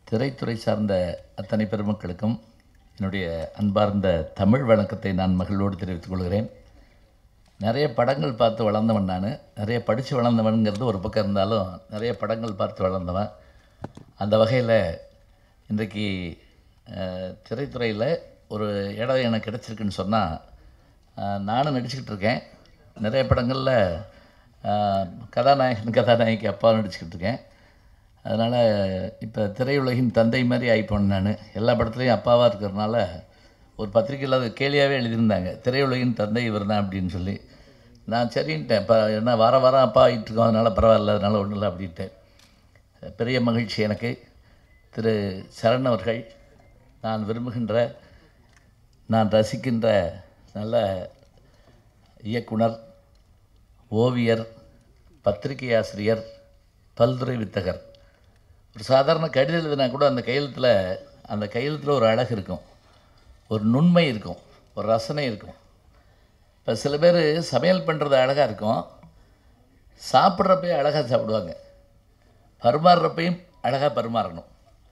திரைத்துறை சார்ந்த அத்தனை பெருமக்களுக்கும் என்னுடைய அன்பார்ந்த தமிழ் வணக்கத்தை நான் மகிழ்வோடு தெரிவித்துக் கொள்கிறேன் நிறைய படங்கள் பார்த்து வளர்ந்தவன் நான் நிறைய படித்து வளர்ந்தவனுங்கிறது ஒரு பக்கம் இருந்தாலும் நிறைய படங்கள் பார்த்து வளர்ந்தவன் அந்த வகையில் இன்றைக்கு அஹ், திரைத்துறையில் ஒரு இடம் எனக்கு கிடச்சிருக்குன்னு சொன்னால் நானும் நடிச்சுக்கிட்டு இருக்கேன் நிறைய படங்களில் அஹ், கதாநாயகன் கதாநாயகி அப்பா நடிச்சுக்கிட்டு இருக்கேன் அதனால் இப்போ திரையுலகின் தந்தை மாதிரி ஆகிப்போனேன் நான் எல்லா படத்துலையும் அப்பாவாக இருக்கிறதுனால ஒரு பத்திரிக்கையில் அது கேலியாகவே எழுதியிருந்தாங்க திரையுலகின் தந்தை இவர் தான் அப்படின்னு சொல்லி நான் சரின்ட்டேன் இப்போ என்ன வார வாரம் அப்பா ஆகிட்டு இருக்கோம் அதனால் பரவாயில்ல அதனால் ஒன்றும் இல்லை அப்படின்ட்டேன் பெரிய மகிழ்ச்சி எனக்கு திரு சரண் அவர்கள் நான் விரும்புகின்ற நான் ரசிக்கின்ற நல்ல இயக்குனர் ஓவியர் பத்திரிகை ஆசிரியர் பல்துறை வித்தகர் ஒரு சாதாரண கடிதம் எழுதினா கூட அந்த கையெழுத்தில் அந்த கையெழுத்தில் ஒரு அழகு இருக்கும் ஒரு நுண்மை இருக்கும் ஒரு ரசனை இருக்கும் இப்போ சில பேர் சமையல் பண்ணுறது அழகாக இருக்கும் சாப்பிட்றப்பையும் அழகாக சாப்பிடுவாங்க பரிமாறுறப்பையும் அழகாக பரிமாறணும்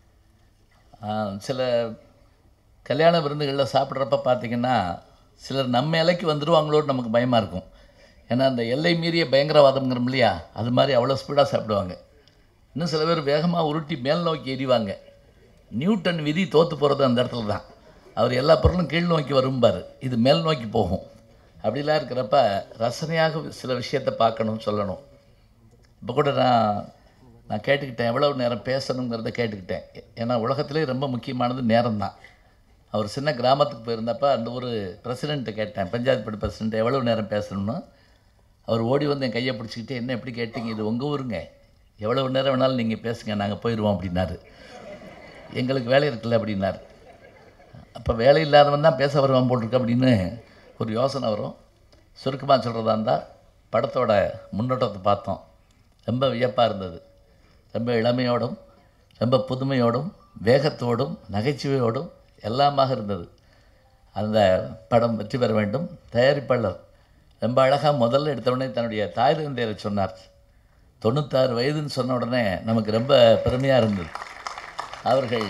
ஆஹ், சில கல்யாண விருந்துகளில் சாப்பிட்றப்ப பார்த்தீங்கன்னா சிலர் நம்ம இலைக்கு வந்துடுவாங்களோன்னு நமக்கு பயமாக இருக்கும் ஏன்னா அந்த எல்லை மீறிய பயங்கரவாதம்ங்கிறோம் இல்லையா அது மாதிரி அவ்வளோ ஸ்பீடாக சாப்பிடுவாங்க இன்னும் சில பேர் வேகமாக உருட்டி மேல் நோக்கி எறிவாங்க நியூட்டன் விதி தோற்று போகிறது அந்த இடத்துல தான் அவர் எல்லா பொருளும் கீழ் நோக்கி வரும்பார் இது மேல் நோக்கி போகும் அப்படிலாம் இருக்கிறப்ப ரசனையாக சில விஷயத்தை பார்க்கணும் சொல்லணும் இப்போ கூட நான் நான் கேட்டுக்கிட்டேன் எவ்வளவு நேரம் பேசணுங்கிறத கேட்டுக்கிட்டேன் ஏன்னா உலகத்திலே ரொம்ப முக்கியமானது நேரம் தான் அவர் சின்ன கிராமத்துக்கு போயிருந்தப்ப அந்த ஒரு பிரசிடெண்ட்டை கேட்டேன் பஞ்சாயத்து போர்டு பிரசிடெண்ட் எவ்வளவு நேரம் பேசணும்னு அவர் ஓடி வந்து என் கையை பிடிச்சிக்கிட்டு என்ன எப்படி கேட்டீங்க இது உங்கள் ஊருங்க எவ்வளவு நேரம் வேணாலும் நீங்கள் பேசுங்க நாங்கள் போயிடுவோம் அப்படின்னாரு எங்களுக்கு வேலை இருக்குல்ல அப்படின்னாரு அப்போ வேலை இல்லாதவன் தான் பேச வருவான் போட்டிருக்கு அப்படின்னு ஒரு யோசனை வரும் சுருக்கமாக சொல்கிறதா இருந்தால் படத்தோட முன்னோட்டத்தை பார்த்தோம் ரொம்ப வியப்பாக இருந்தது ரொம்ப இளமையோடும் ரொம்ப புதுமையோடும் வேகத்தோடும் நகைச்சுவையோடும் எல்லாமாக இருந்தது அந்த படம் வெற்றி பெற வேண்டும் தயாரிப்பாளர் ரொம்ப அழகாக முதல்ல எடுத்தவுடனே தன்னுடைய தாய் தந்தையரை சொன்னார் தொண்ணூத்தாறு வயதுன்னு சொன்ன உடனே நமக்கு ரொம்ப பெருமையாக இருந்தது அவர்கள்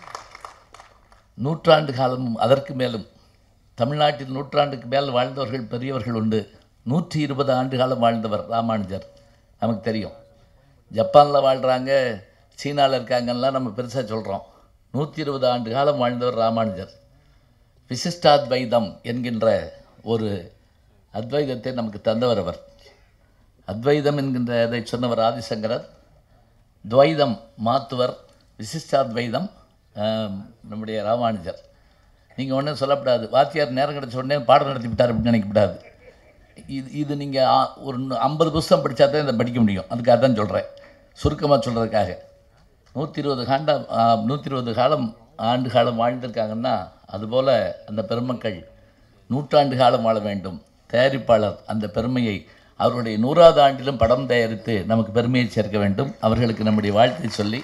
நூற்றாண்டு காலமும் அதற்கு மேலும் தமிழ்நாட்டில் நூற்றாண்டுக்கு மேல் வாழ்ந்தவர்கள் பெரியவர்கள் உண்டு நூற்றி இருபது ஆண்டு காலம் வாழ்ந்தவர் ராமானுஜர் நமக்கு தெரியும் ஜப்பானில் வாழ்கிறாங்க சீனாவில் இருக்காங்கலாம் நம்ம பெருசாக சொல்கிறோம் நூற்றி இருபது ஆண்டு காலம் வாழ்ந்தவர் ராமானுஜர் விசிஷ்டாத்வைதம் என்கின்ற ஒரு அத்வைதத்தை நமக்கு தந்தவர் அவர் அத்வைதம் என்கின்ற இதை சொன்னவர் ஆதிசங்கரர் துவைதம் மாத்துவர் விசிஷ்டாத்வைதம் ஆம், நம்முடைய ராமானுஜர் நீங்கள் ஒன்றும் சொல்லக்கூடாது வாத்தியார் நேரம் கிடச்ச உடனே பாடம் நடத்தி விட்டார் அப்படின்னு நினைக்கக்கூடாது இது இது நீங்கள் ஒரு ஐம்பது புஸ்தகம் படித்தா தான் இதை படிக்க முடியும் அதுக்காக தான் சொல்கிறேன் சுருக்கமாக சொல்கிறதுக்காக நூற்றி இருபது காண்ட நூற்றி இருபது காலம் ஆண்டு காலம் வாழ்ந்திருக்காங்கன்னா அதுபோல் அந்த பெருமக்கள் நூற்றாண்டு காலம் வாழ வேண்டும் தயாரிப்பாளர் அந்த பெருமையை அவருடைய நூறாவது ஆண்டிலும் படம் தயாரித்து நமக்கு பெருமையை சேர்க்க வேண்டும் அவர்களுக்கு நம்முடைய வாழ்த்தை சொல்லி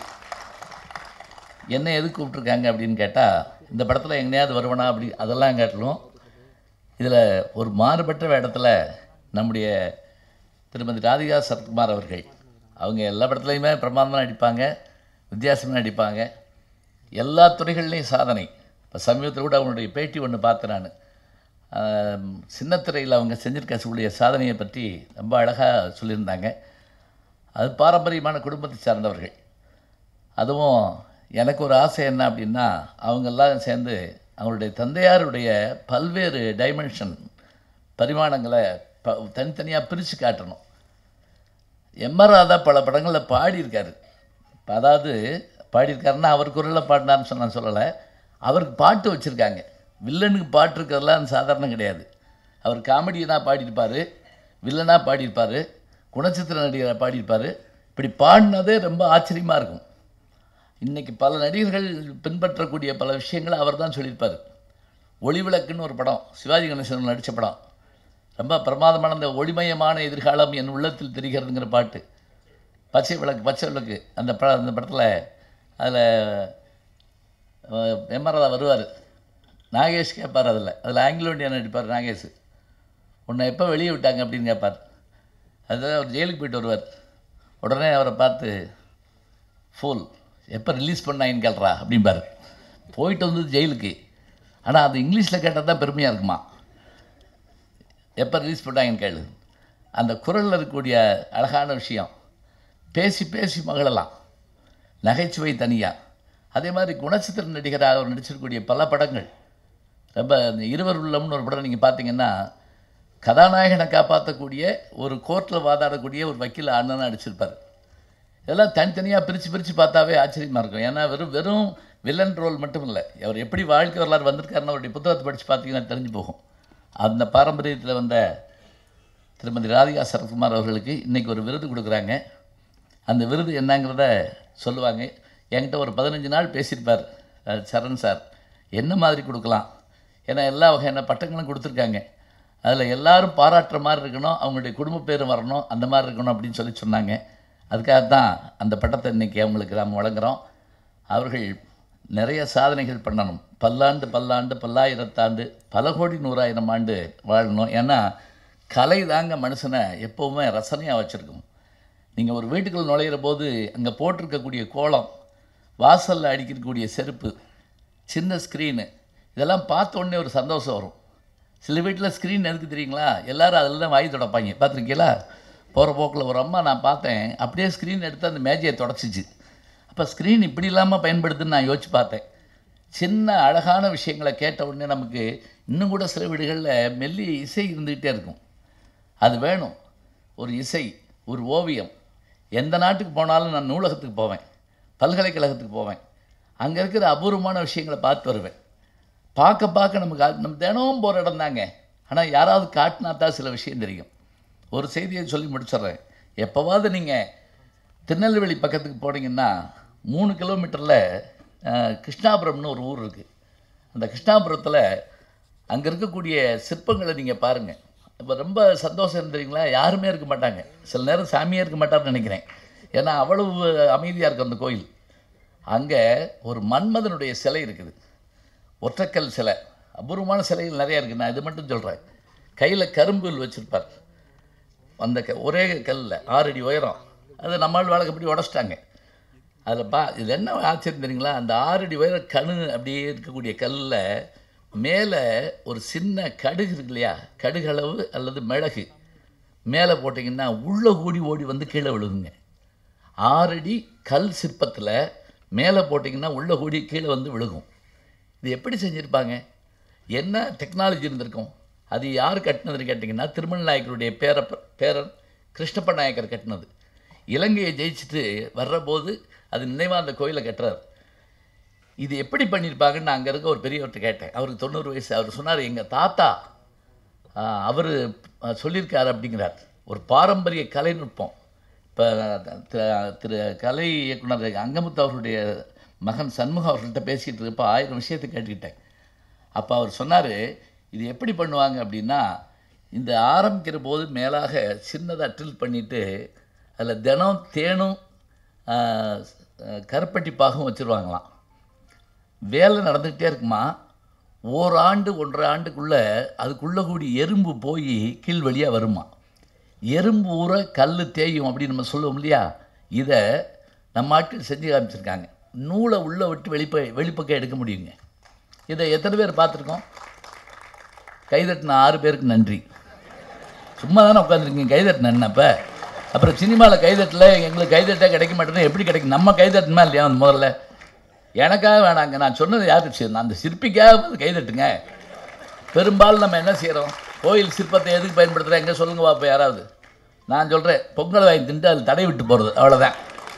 என்ன எதுக்கு கூப்பிட்ருக்காங்க அப்படின்னு கேட்டால் இந்த படத்தில் எங்கேயாவது வருவனா அப்படி அதெல்லாம் காட்டிலும் இதில் ஒரு மாறுபட்ட இடத்துல நம்முடைய திருமதி ராதிகா சரத்குமார் அவர்கள் அவங்க எல்லா படத்துலையுமே பிரமாதமாக நடிப்பாங்க வித்தியாசமாக நடிப்பாங்க எல்லா துறைகள்லேயும் சாதனை இப்போ சமீபத்தில் கூட அவங்களுடைய பேட்டி ஒன்று பார்த்தேன் நான் சின்னத்திரையில் அவங்க செஞ்சிருக்கக்கூடிய சாதனையை பற்றி ரொம்ப அழகாக சொல்லியிருந்தாங்க அது பாரம்பரியமான குடும்பத்தை சார்ந்தவர்கள் அதுவும் எனக்கு ஒரு ஆசை என்ன அப்படின்னா அவங்கெல்லாம் சேர்ந்து அவங்களுடைய தந்தையாருடைய பல்வேறு டைமென்ஷன் பரிமாணங்களை ப தனித்தனியாக பிரித்து காட்டணும் எம்ஆர் ராதா பல படங்களில் பாடியிருக்காரு இப்ப அதாவது பாடியிருக்காருன்னா அவர் குரலில் பாடினார்னு சொன்ன நான் சொல்லலை அவருக்கு பாட்டு வச்சுருக்காங்க வில்லனுக்கு பாட்டு இருக்கிறதெல்லாம் சாதாரணம் கிடையாது அவர் காமெடியனாக பாடியிருப்பார் வில்லனாக பாடியிருப்பார் குணச்சித்திர நடிகராக பாடியிருப்பார் இப்படி பாடினதே ரொம்ப ஆச்சரியமாக இருக்கும் இன்றைக்கி பல நடிகர்கள் பின்பற்றக்கூடிய பல விஷயங்களை அவர் தான் சொல்லியிருப்பார் ஒளிவிளக்குன்னு ஒரு படம் சிவாஜி கணேசன் நடித்த படம் ரொம்ப பிரமாதமான அந்த ஒளிமயமான எதிர்காலம் என் உள்ளத்தில் தெரிகிறதுங்கிற பாட்டு பச்சை விளக்கு பச்சை விளக்கு அந்த பட அந்த படத்தில் அதில் எம்ஆர்ஆ வருவார் நாகேஷ் கேட்பார் அதில் அதில் ஆங்கிலோ இண்டியன் நடிப்பார் நாகேஷ் உன்னை எப்போ வெளியே விட்டாங்க அப்படின்னு கேட்பார் அதுதான் அவர் ஜெயிலுக்கு போயிட்டு வருவார் உடனே அவரை பார்த்து ஃபூல் எப்போ ரிலீஸ் பண்ணாங்கன்னு கேள்றா அப்படிம்பாரு போயிட்டு வந்தது ஜெயிலுக்கு ஆனால் அது இங்கிலீஷில் கேட்டால் தான் பெருமையாக இருக்குமா எப்போ ரிலீஸ் பண்ணாங்கன்னு கேளு அந்த குரலில் இருக்கக்கூடிய அழகான விஷயம் பேசி பேசி மகளலாம் நகைச்சுவை தனியாக அதே மாதிரி குணச்சித்திர நடிகராக அவர் நடிச்சிருக்கக்கூடிய பல படங்கள் ரொம்ப இந்த இருவர் உள்ளம்னு ஒரு படம் நீங்கள் பார்த்தீங்கன்னா கதாநாயகனை காப்பாற்றக்கூடிய ஒரு கோர்ட்டில் வாதாடக்கூடிய ஒரு வக்கீல் அண்ணனாக நடிச்சிருப்பார் இதெல்லாம் தனித்தனியாக பிரித்து பிரித்து பார்த்தாவே ஆச்சரியமாக இருக்கும் ஏன்னா வெறும் வெறும் வில்லன் ரோல் மட்டும் இல்லை அவர் எப்படி வாழ்க்கை வரலாறு வந்திருக்காருன்னு அவருடைய புத்தகத்தை படித்து பார்த்தீங்கன்னா தெரிஞ்சு போகும் அந்த பாரம்பரியத்தில் வந்த திருமதி ராதிகா சரத்குமார் அவர்களுக்கு இன்றைக்கி ஒரு விருது கொடுக்குறாங்க அந்த விருது என்னங்கிறத சொல்லுவாங்க என்கிட்ட ஒரு பதினஞ்சு நாள் பேசியிருப்பார் அஹ், சரண் சார் என்ன மாதிரி கொடுக்கலாம் ஏன்னா எல்லா வகையான பட்டங்களும் கொடுத்துருக்காங்க அதில் எல்லாரும் பாராட்டுற மாதிரி இருக்கணும் அவங்களுடைய குடும்ப பேரும் வரணும் அந்த மாதிரி இருக்கணும் அப்படின்னு சொல்லி சொன்னாங்க அதுக்காக தான் அந்த பட்டத்தை இன்றைக்கி அவங்களுக்கு நாம் வழங்குகிறோம் அவர்கள் நிறைய சாதனைகள் பண்ணணும் பல்லாண்டு பல்லாண்டு பல்லாயிரத்தாண்டு பல கோடி நூறாயிரம் ஆண்டு வாழணும் ஏன்னா கலை தாங்க மனுஷனை எப்போவுமே ரசனையாக வச்சுருக்கும் நீங்கள் ஒரு வீட்டுக்குள்ள நுழையிற போது அங்கே போட்டிருக்கக்கூடிய கோலம் வாசலில் அடிக்கக்கூடிய செருப்பு சின்ன ஸ்க்ரீனு இதெல்லாம் பார்த்த உடனே ஒரு சந்தோஷம் வரும் சில வீட்டில் ஸ்க்ரீன் எதுக்கு தெரியுங்களா எல்லாரும் அதில் தான் வாய் தொடப்பாங்க பார்த்துருக்கீங்களா போகிற போக்கில் ஒரு அம்மா நான் பார்த்தேன் அப்படியே ஸ்க்ரீன் எடுத்து அந்த மேஜையை தொடச்சிச்சு அப்போ ஸ்க்ரீன் இப்படி இல்லாமல் பயன்படுதுன்னு நான் யோசிச்சு பார்த்தேன் சின்ன அழகான விஷயங்களை கேட்ட உடனே நமக்கு இன்னும் கூட சில வீடுகளில் மெல்லிய இசை இருந்துக்கிட்டே இருக்கும் அது வேணும் ஒரு இசை ஒரு ஓவியம் எந்த நாட்டுக்கு போனாலும் நான் நூலகத்துக்கு போவேன் பல்கலைக்கழகத்துக்கு போவேன் அங்கே இருக்கிற அபூர்வமான விஷயங்களை பார்த்து வருவேன் பார்க்க பார்க்க நமக்கு அது- நம்ம தினமும் போகிற இடம் தாங்க ஆனால் யாராவது காட்டினா தான் சில விஷயம் தெரியும் ஒரு செய்தியை சொல்லி முடிச்சிடுறேன் எப்போவாவது நீங்கள் திருநெல்வேலி பக்கத்துக்கு போனீங்கன்னா மூணு கிலோமீட்டரில் கிருஷ்ணாபுரம்னு ஒரு ஊர் இருக்குது அந்த கிருஷ்ணாபுரத்தில் அங்கே இருக்கக்கூடிய சிற்பங்களை நீங்கள் பாருங்கள் இப்போ ரொம்ப சந்தோஷம் இருந்தீங்களா யாருமே இருக்க மாட்டாங்க சில நேரம் சாமியே இருக்க மாட்டார்னு நினைக்கிறேன் ஏன்னா அவ்வளவு அமைதியாக இருக்கும் அந்த கோயில் அங்கே ஒரு மன்மதனுடைய சிலை இருக்குது ஒற்றைக்கல் சிலை அபூர்வமான சிலைகள் நிறையா இருக்குது நான் இது மட்டும் சொல்கிறேன் கையில் கரும்புல் வச்சுருப்பார் அந்த க ஒரே கல்லில் ஆறடி உயரம் அது நம்மால் வழக்கப்படி உடச்சிட்டாங்க அதில் பா இது என்ன ஆச்சரியம் தெரியுங்களா அந்த ஆறடி உயர கணு அப்படியே இருக்கக்கூடிய கல்லில் மேலே ஒரு சின்ன கடுகு இருக்கு இல்லையா கடுகளவு அல்லது மிளகு மேலே போட்டிங்கன்னா உள்ளே கூடி ஓடி வந்து கீழே விழுகுங்க ஆறடி கல் சிற்பத்தில் மேலே போட்டிங்கன்னா உள்ளே கூடி கீழே வந்து விழுகும் இது எப்படி செஞ்சுருப்பாங்க என்ன டெக்னாலஜி இருந்திருக்கும் அது யார் கட்டினதுன்னு கேட்டிங்கன்னா திருமண நாயக்கருடைய பேர பேரன் கிருஷ்ணப்ப நாயக்கர் கட்டினது இலங்கையை ஜெயிச்சுட்டு வர்றபோது அது நினைவாக அந்த கோயிலை கட்டுறார் இது எப்படி பண்ணியிருப்பாங்கன்னு நான் அங்கே இருக்க ஒரு பெரியவர்கிட்ட கேட்டேன் அவருக்கு தொண்ணூறு வயசு அவர் சொன்னார் எங்கள் தாத்தா அவர் சொல்லியிருக்காரு அப்படிங்கிறார் ஒரு பாரம்பரிய கலைநுட்பம் இப்போ திரு கலை இயக்குனர் அங்கமுத்து அவர்களுடைய மகன் சண்முகம் அவர்கள்ட்ட பேசிகிட்டு இருக்கப்போ ஆயிரம் விஷயத்தை கேட்டுக்கிட்டேன் அப்போ அவர் சொன்னார் இது எப்படி பண்ணுவாங்க அப்படின்னா இந்த ஆரம்பிக்கிற போது மேலாக சின்னதாக ட்ரில் பண்ணிவிட்டு அதில் தினம் தேனும் ஆ, கருப்பட்டி பாகும் வச்சுருவாங்களாம் வேலை நடந்துக்கிட்டே இருக்குமா ஓராண்டு ஒன்றரை ஆண்டுக்குள்ளே அதுக்குள்ளே கூடி எறும்பு போய் கீழ் வழியாக வருமா எறும்பு ஊற கல் தேயும் அப்படின்னு நம்ம சொல்லுவோம் இல்லையா இதை நம்ம ஆட்கள் செஞ்சு காமிச்சிருக்காங்க நூலை உள்ளே விட்டு வெளிப்ப வெளிப்பக்கம் எடுக்க முடியுங்க இதை எத்தனை பேர் பார்த்துருக்கோம் கைதட்டின ஆறு பேருக்கு நன்றி சும்மா தானே உட்காந்துருக்கீங்க கைதட்டின என்னப்ப அப்புறம் சினிமாவில் கைதட்டல எங்களுக்கு கைதட்டே கிடைக்க மாட்டேன்னு எப்படி கிடைக்கும் நம்ம கைதட்டணுமா இல்லையா அந்த முதல்ல எனக்காக வேணாங்க நான் சொன்னது யாருக்கு சரி நான் அந்த சிற்பிக்காக வந்து கைதட்டுங்க பெரும்பாலும் நம்ம என்ன செய்கிறோம் கோயில் சிற்பத்தை எதுக்கு பயன்படுத்துகிறோம் எங்கே சொல்லுங்க பாப்பா யாராவது நான் சொல்கிறேன் பொங்கல் வாங்கி தின்ட்டு அது தடை விட்டு போகிறது அவ்வளோதான்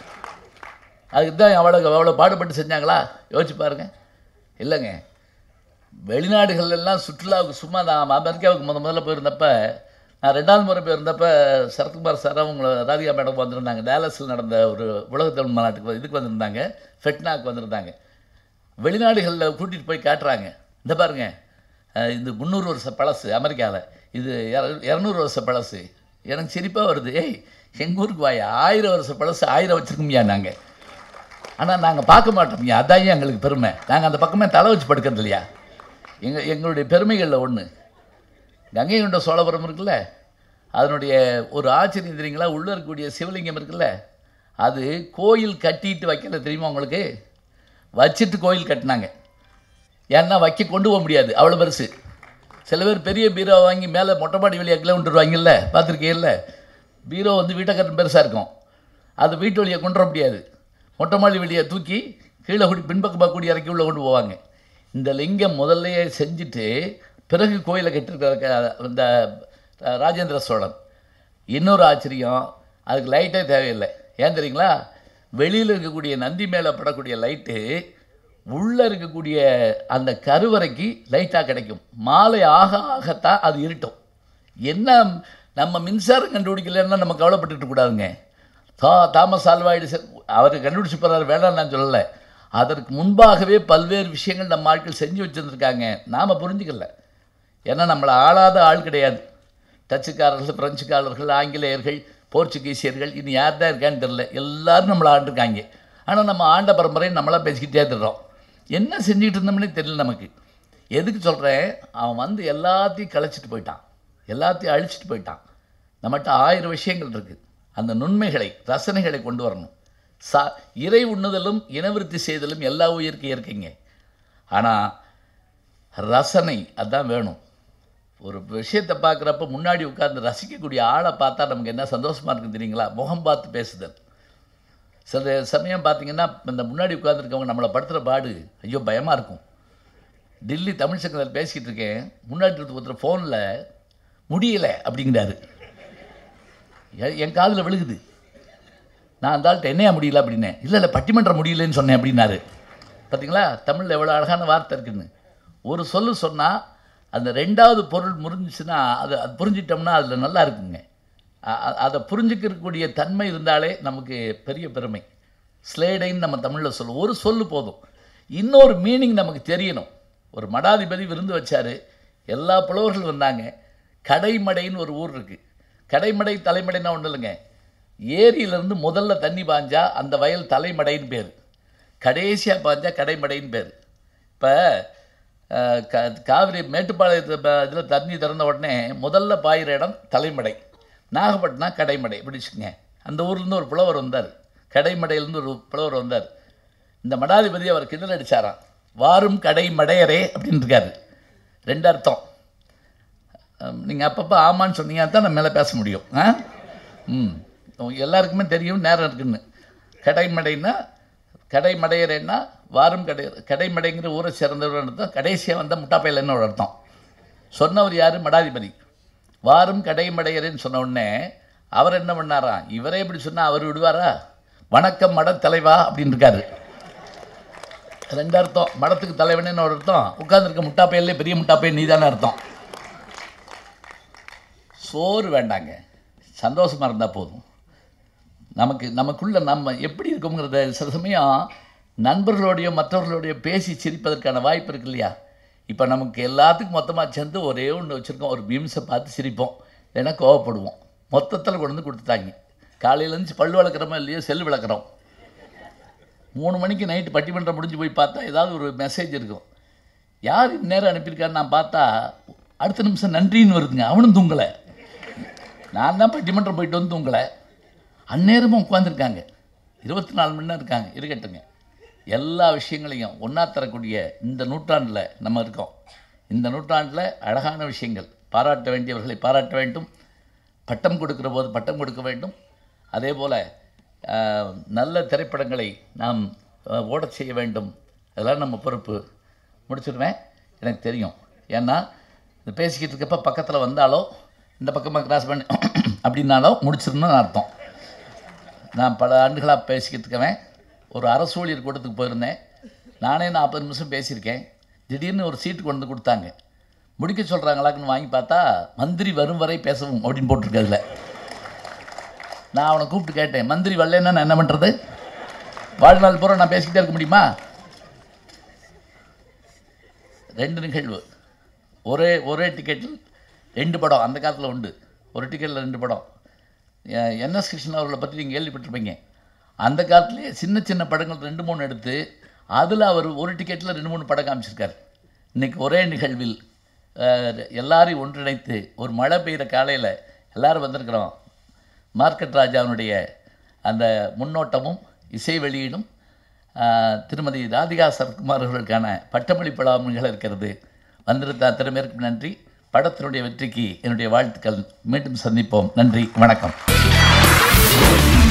அதுக்கு தான் அவ்வளோ அவ்வளோ பாடுபட்டு செஞ்சாங்களா யோசிச்சு பாருங்க இல்லைங்க வெளிநாடுகள் எல்லாம் சுற்றுலாவுக்கு சும்மா நான் அமெரிக்காவுக்கு முத முதல்ல போயிருந்தப்ப நான் ரெண்டாவது முறை போயிருந்தப்ப சரத்குமார் சார் அவங்கள ராதிகா மேடம் வந்திருந்தாங்க டேலஸில் நடந்த ஒரு உலக தமிழ் மாநாட்டுக்கு வந்து- இதுக்கு வந்திருந்தாங்க ஃபெட்னாக்கு வந்திருந்தாங்க வெளிநாடுகளில் கூட்டிகிட்டு போய் காட்டுறாங்க இந்த பாருங்க அஹ் இது முந்நூறு வருஷ பழசு அமெரிக்காவில் இது இர- இரநூறு வருஷ பழசு எனக்கு சிரிப்பாக வருது ஏய் எங்கள் ஊருக்கு வாயா ஆயிரம் வருஷ பழசு ஆயிரம் வச்சுருக்கோம்யா நாங்கள் ஆனால் நாங்கள் பார்க்க மாட்டோம்யா அதான் எங்களுக்கு பெருமை நாங்கள் அந்த பக்கமே தலை வச்சு படுக்கிறது இல்லையா எங்கள் எங்களுடைய பெருமைகளில் ஒன்று கங்கை கொண்ட சோழபுரம் இருக்குல்ல அதனுடைய ஒரு ஆச்சரியம் தெரியுங்களா உள்ளே இருக்கக்கூடிய சிவலிங்கம் இருக்குல்ல அது கோயில் கட்டிட்டு வைக்கல தெரியுமா உங்களுக்கு வச்சுட்டு கோயில் கட்டினாங்க ஏன்னா வைக்க கொண்டு போக முடியாது அவ்வளோ பெருசு சில பேர் பெரிய பீரோ வாங்கி மேலே மொட்டை மாடி வெளியே கிலோமீட்டர் பார்த்துருக்கீங்கல்ல பீரோ வந்து வீட்டை கட்டு பெருசாக இருக்கும் அது வீட்டு வழியை கொண்டு வர முடியாது மொட்டை மாடி வெளியே தூக்கி கீழே கூடி பின்பக்கமாக கூடி இறக்கி உள்ளே கொண்டு போவாங்க இந்த லிங்கம் முதல்லையே செஞ்சுட்டு பிறகு கோயிலை கட்டிருக்க இந்த ராஜேந்திர சோழன் இன்னொரு ஆச்சரியம் அதுக்கு லைட்டே தேவையில்லை ஏன் தெரியுங்களா வெளியில் இருக்கக்கூடிய நந்தி மேலே படக்கூடிய லைட்டு உள்ளே இருக்கக்கூடிய அந்த கருவறைக்கு லைட்டாக கிடைக்கும் மாலை ஆக ஆகத்தான் அது இருட்டும் என்ன நம்ம மின்சாரம் கண்டுபிடிக்கலன்னா நம்ம கவலைப்பட்டுட்டு கூடாதுங்க தா தாமஸ் ஆல்வாய்டு அவர் கண்டுபிடிச்சு போகிறார் வேணாம் நான் சொல்லலை அதற்கு முன்பாகவே பல்வேறு விஷயங்கள் நம்ம ஆட்கள் செஞ்சு வச்சுருந்துருக்காங்க நாம் புரிஞ்சுக்கல ஏன்னா நம்மளை ஆளாத ஆள் கிடையாது டச்சுக்காரர்கள் பிரெஞ்சுக்காரர்கள் ஆங்கிலேயர்கள் போர்ச்சுகீசியர்கள் இனி யார் தான் இருக்கான்னு தெரில எல்லாரும் நம்மளை ஆண்டிருக்காங்க ஆனால் நம்ம ஆண்ட பரம்பரை நம்மளாம் பேசிக்கிட்டே தர்றோம் என்ன செஞ்சுக்கிட்டு இருந்தோம்னே தெரியல நமக்கு எதுக்கு சொல்கிறேன் அவன் வந்து எல்லாத்தையும் கலைச்சிட்டு போயிட்டான் எல்லாத்தையும் அழிச்சிட்டு போயிட்டான் நம்மகிட்ட ஆயிரம் விஷயங்கள் இருக்குது அந்த நுண்மைகளை ரசனைகளை கொண்டு வரணும் சா இறை உண்ணுதலும் இனவிருத்தி செய்தலும் எல்லா உயிருக்கு இயற்கைங்க ஆனால் ரசனை அதான் வேணும் ஒரு விஷயத்தை பார்க்குறப்ப முன்னாடி உட்கார்ந்து ரசிக்கக்கூடிய ஆளை பார்த்தா நமக்கு என்ன சந்தோஷமாக இருக்குது தெரியுங்களா முகம் பார்த்து பேசுதல் சில சமயம் பார்த்தீங்கன்னா இந்த முன்னாடி உட்காந்துருக்கவங்க நம்மளை படுத்துகிற பாடு ஐயோ பயமாக இருக்கும் டெல்லி தமிழ் சங்கத்தில் பேசிக்கிட்டு இருக்கேன் முன்னாடி இருக்க ஒருத்தர் ஃபோனில் முடியலை அப்படிங்கிறாரு எ- என் காதில் விழுகுது நான் அந்த ஆள்கிட்ட என்னையா முடியல அப்படின்னேன் இல்லை இல்லை பட்டிமன்றம் முடியலன்னு சொன்னேன் அப்படின்னாரு பார்த்தீங்களா தமிழில் எவ்வளோ அழகான வார்த்தை இருக்குன்னு ஒரு சொல்லு சொன்னால் அந்த ரெண்டாவது பொருள் முறிஞ்சிச்சுன்னா அது அது புரிஞ்சிட்டோம்னா அதில் நல்லா இருக்குங்க அ- அ- அதை புரிஞ்சுக்கிறக்கூடிய தன்மை இருந்தாலே நமக்கு பெரிய பெருமை ஸ்லேடைன்னு நம்ம தமிழில் சொல்லுவோம் ஒரு சொல்லு போதும் இன்னொரு மீனிங் நமக்கு தெரியணும் ஒரு மடாதிபதி விருந்து வச்சார் எல்லா புலவர்கள் வந்தாங்க கடைமடைன்னு ஒரு ஊர் இருக்குது கடைமடை தலைமடைன்னா ஒன்றும் இல்லைங்க ஏரியிலேருந்து முதல்ல தண்ணி பாஞ்சா அந்த வயல் தலைமடைன்னு பேர் கடைசியாக பாஞ்சா கடைமடைன்னு பேர் இப்போ க காவிரி மேட்டுப்பாளையத்து இதில் தண்ணி திறந்த உடனே முதல்ல பாயிற இடம் தலைமடை நாகப்பட்டினம் கடைமடை இப்படி வச்சுக்கோங்க அந்த ஊர்லேருந்து ஒரு புலவர் வந்தார் கடைமடையிலேருந்து ஒரு புலவர் வந்தார் இந்த மடாதிபதி அவர் கிண்டல் அடிச்சாராம் வாரும் கடைமடையரே அப்படின்னு இருக்காரு ரெண்டு அர்த்தம் நீங்கள் அப்பப்போ ஆமான்னு சொன்னீங்கன்னா தான் நம்ம மேலே பேச முடியும் ஆ ம் உங்க எல்லாருக்குமே தெரியும் நேரம் இருக்குன்னு கடைமடைன்னா கடைமடையறேன்னா வாரும் கடை கடைமடைங்கிற ஊரை சேர்ந்தவர் அர்த்தம் கடைசியாக வந்த முட்டாப்பையிலன்னு ஒரு அர்த்தம் சொன்னவர் யார் மடாதிபதி வாரும் கடைமடையரேன்னு சொன்ன உடனே அவர் என்ன பண்ணாராம் இவரே இப்படி சொன்னால் அவர் விடுவாரா வணக்கம் மட தலைவா அப்படின்னு இருக்காரு ரெண்டு அர்த்தம் மடத்துக்கு தலைவனேன்னு ஒரு அர்த்தம் உட்கார்ந்திருக்க முட்டாப்பையிலே பெரிய முட்டாப்பையன் நீதானே அர்த்தம் சோறு வேண்டாங்க சந்தோஷமாக இருந்தால் போதும் நமக்கு நமக்குள்ள நம்ம எப்படி இருக்கோங்கிறத சில சமயம் நண்பர்களோடையோ மற்றவர்களோடையோ பேசி சிரிப்பதற்கான வாய்ப்பு இருக்கு இல்லையா இப்போ நமக்கு எல்லாத்துக்கும் மொத்தமாக சேர்ந்து ஒரே ஒன்று வச்சுருக்கோம் ஒரு மீம்ஸை பார்த்து சிரிப்போம் இல்லைன்னா கோவப்படுவோம் மொத்தத்தில் கொண்டு வந்து கொடுத்துட்டாங்க காலையில இருந்து பல் வளர்க்குறோமோ இல்லையோ செல் விளக்குறோம் மூணு மணிக்கு நைட்டு பட்டிமன்றம் முடிஞ்சு போய் பார்த்தா ஏதாவது ஒரு மெசேஜ் இருக்கும் யார் இந்நேரம் அனுப்பியிருக்கான்னு நான் பார்த்தா அடுத்த நிமிஷம் நன்றின்னு வருதுங்க அவனும் தூங்கலை நான் தான் பட்டிமன்றம் போயிட்டு வந்து தூங்கலை அந்நேரமும் உட்காந்துருக்காங்க இருபத்தி நாலு மணி நேரம் இருக்காங்க இருக்கட்டுங்க எல்லா விஷயங்களையும் ஒன்றா தரக்கூடிய இந்த நூற்றாண்டில் நம்ம இருக்கோம் இந்த நூற்றாண்டில் அழகான விஷயங்கள் பாராட்ட வேண்டியவர்களை பாராட்ட வேண்டும் பட்டம் கொடுக்கிற போது பட்டம் கொடுக்க வேண்டும் அதே போல் நல்ல திரைப்படங்களை நாம் அஹ், ஓடச் செய்ய வேண்டும் அதெல்லாம் நம்ம பொறுப்பு முடிச்சிடுவேன் எனக்கு தெரியும் ஏன்னா இந்த பேசிக்கிட்டு இருக்கப்ப பக்கத்தில் வந்தாலோ இந்த பக்கமாக கிராஸ் பண்ணி அப்படின்னாலோ முடிச்சிடணும்னு அர்த்தம் நான் பல ஆண்டுகளாக பேசிக்கிட்டு இருக்கவன் ஒரு அரசு ஊழியர் கூட்டத்துக்கு போயிருந்தேன் நானே நாற்பது நிமிஷம் பேசியிருக்கேன் திடீர்னு ஒரு சீட்டு கொண்டு வந்து கொடுத்தாங்க முடிக்க சொல்கிறாங்களாக்குன்னு வாங்கி பார்த்தா மந்திரி வரும் வரை பேசவும் அப்படின்னு போட்டிருக்கு அதுல நான் அவனை கூப்பிட்டு கேட்டேன் மந்திரி வரலன்னா நான் என்ன பண்ணுறது வாழ்நாள் பூரா நான் பேசிக்கிட்டே இருக்க முடியுமா ரெண்டு நிகழ்வு ஒரே ஒரே டிக்கெட்டில் ரெண்டு படம் அந்த காலத்தில் உண்டு ஒரு டிக்கெட்டில் ரெண்டு படம் எ- என்எஸ் கிருஷ்ணன் அவர்களை பற்றி நீங்கள் கேள்விப்பட்டிருப்பீங்க அந்த காலத்துலேயே சின்ன சின்ன படங்கள் ரெண்டு மூணு எடுத்து அதில் அவர் ஒரு டிக்கெட்டில் ரெண்டு மூணு படம் காமிச்சிருக்காரு இன்றைக்கி ஒரே நிகழ்வில் அஹ், எல்லாரையும் ஒன்றிணைத்து ஒரு மழை பெய்கிற காலையில் எல்லாரும் வந்திருக்கிறோம் மார்க்கெட் ராஜாவினுடைய அந்த முன்னோட்டமும் இசை வெளியீடும் ஆ, திருமதி ராதிகா சரத்குமார் அவர்களுக்கான பட்டமளிப்பு விழாவும் நிகழ இருக்கிறது வந்திருந்த அத்தனை பேருக்கும் நன்றி படத்தினுடைய வெற்றிக்கு என்னுடைய வாழ்த்துக்கள் மீண்டும் சந்திப்போம் நன்றி வணக்கம்